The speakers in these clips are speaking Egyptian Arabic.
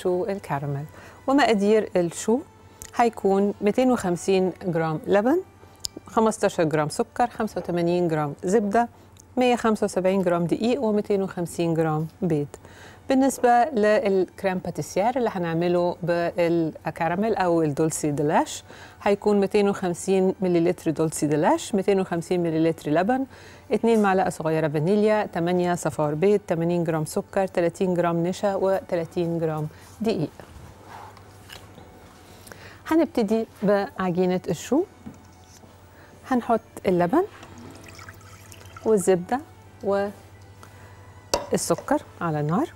الشو الكراميل ومقادير الشو هيكون 250 جرام لبن 15 جرام سكر 85 جرام زبدة 175 جرام دقيق و250 جرام بيض بالنسبة للكريم باتيسير اللي هنعمله بالكراميل أو الدولسي دلاش هيكون 250 مليلتر دولسي دلاش 250 مليلتر لبن 2 معلقة صغيرة فانيليا 8 صفار بيض 80 جرام سكر 30 جرام نشا و30 جرام دقيق هنبتدي بعجينة الشو هنحط اللبن والزبدة والسكر على النار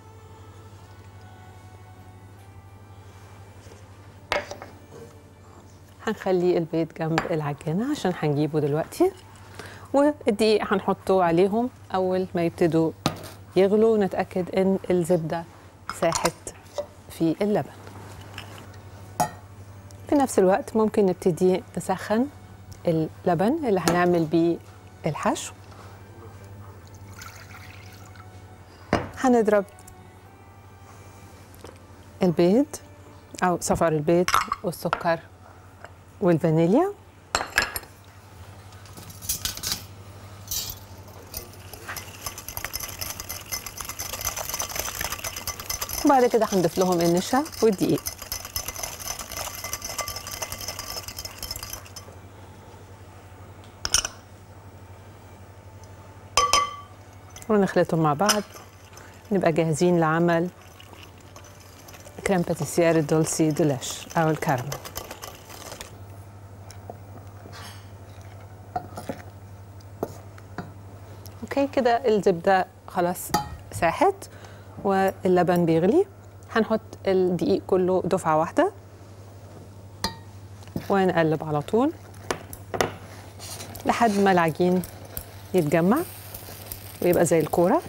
هنخلي البيض جنب العجينة عشان هنجيبه دلوقتي والدقيق هنحطه عليهم أول ما يبتدوا يغلوا نتأكد إن الزبدة ساحت في اللبن في نفس الوقت ممكن نبتدي نسخن اللبن اللي هنعمل بيه الحشو هنضرب البيض أو صفار البيض والسكر والفانيليا وبعد كده هنضيف لهم النشا والدقيق ونخلطهم مع بعض نبقى جاهزين لعمل كريم باتيسير الدولسي دولاش أو الكراميل اوكي كده الزبدة خلاص ساحت واللبن بيغلي هنحط الدقيق كله دفعة واحدة ونقلب على طول لحد ما العجين يتجمع ويبقى زي الكورة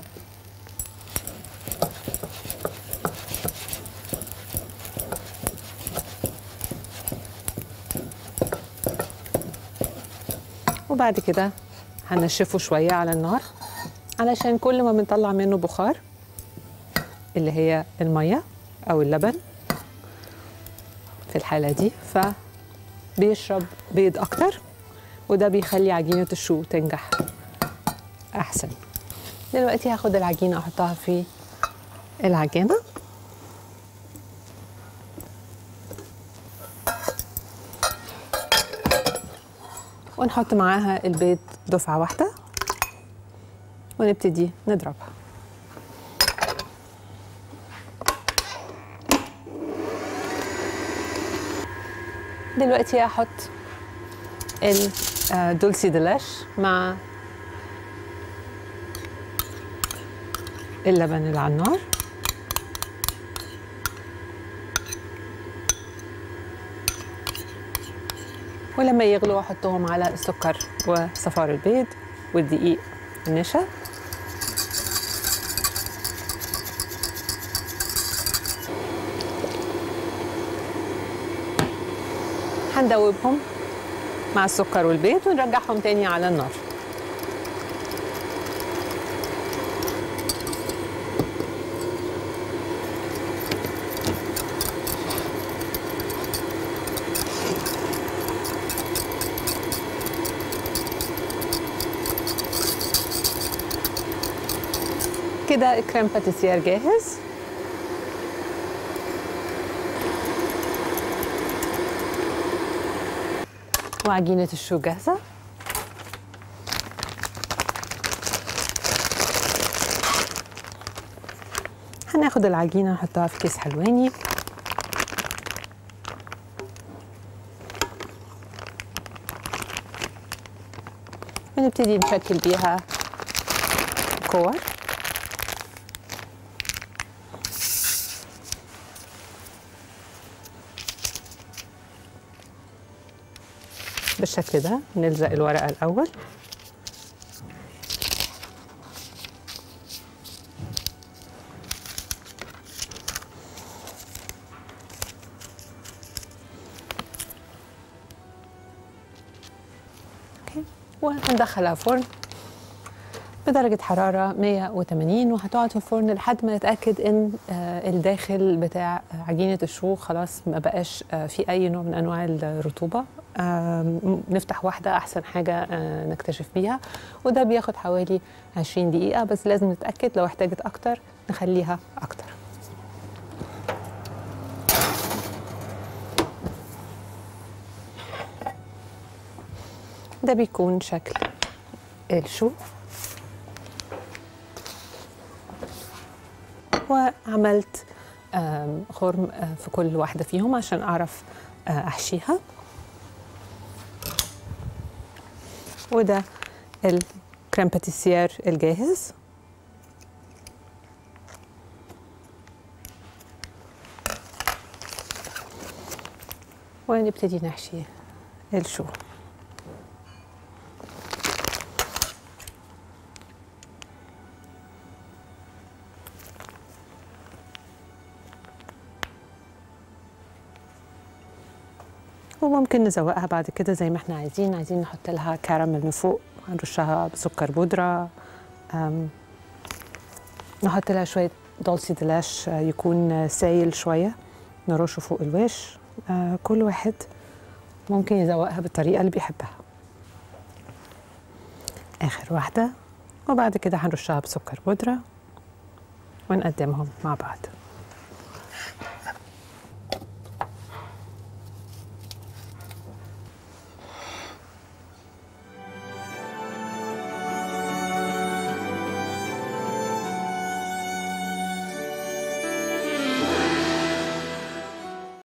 وبعد كده هنشفه شوية على النار علشان كل ما بنطلع منه بخار اللي هي المية أو اللبن في الحالة دي فبيشرب بيض أكتر وده بيخلي عجينة الشو تنجح أحسن دلوقتي هاخد العجينة أحطها في العجينة ونحط معاها البيض دفعة واحدة ونبتدي نضربها دلوقتي هحط الدولسي دلاش مع اللبن اللي على النار ولما يغلوا احطهم على السكر وصفار البيض والدقيق النشا هندوبهم مع السكر والبيض ونرجعهم تاني على النار كده الكريم باتيسير جاهز وعجينة الشو جاهزة هناخد العجينة نحطها في كيس حلواني ونبتدي نشكل بيها كور بالشكل ده نلزق الورقة الأول أوكي. وهندخلها فرن بدرجة حرارة 180 وهتقعد في الفرن لحد ما نتأكد إن آه، الداخل بتاع عجينة الشو خلاص ما بقاش آه، في أي نوع من أنواع الرطوبة آم، نفتح واحدة أحسن حاجة آه، نكتشف بيها وده بياخد حوالي 20 دقيقة بس لازم نتأكد لو احتاجت أكتر نخليها أكتر ده بيكون شكل الشو وعملت آم، خرم آه، في كل واحدة فيهم عشان أعرف آه، أحشيها وده الكريم باتيسير الجاهز ونبتدي نحشي الشو وممكن نزوقها بعد كده زي ما احنا عايزين عايزين نحط لها كراميل من فوق هنرشها بسكر بودرة أم، نحط لها شوية دولسي دلاش آه، يكون آه، سايل شوية نرشه فوق الوش آه، كل واحد ممكن يزوقها بالطريقة اللي بيحبها آخر واحدة وبعد كده هنرشها بسكر بودرة ونقدمهم مع بعض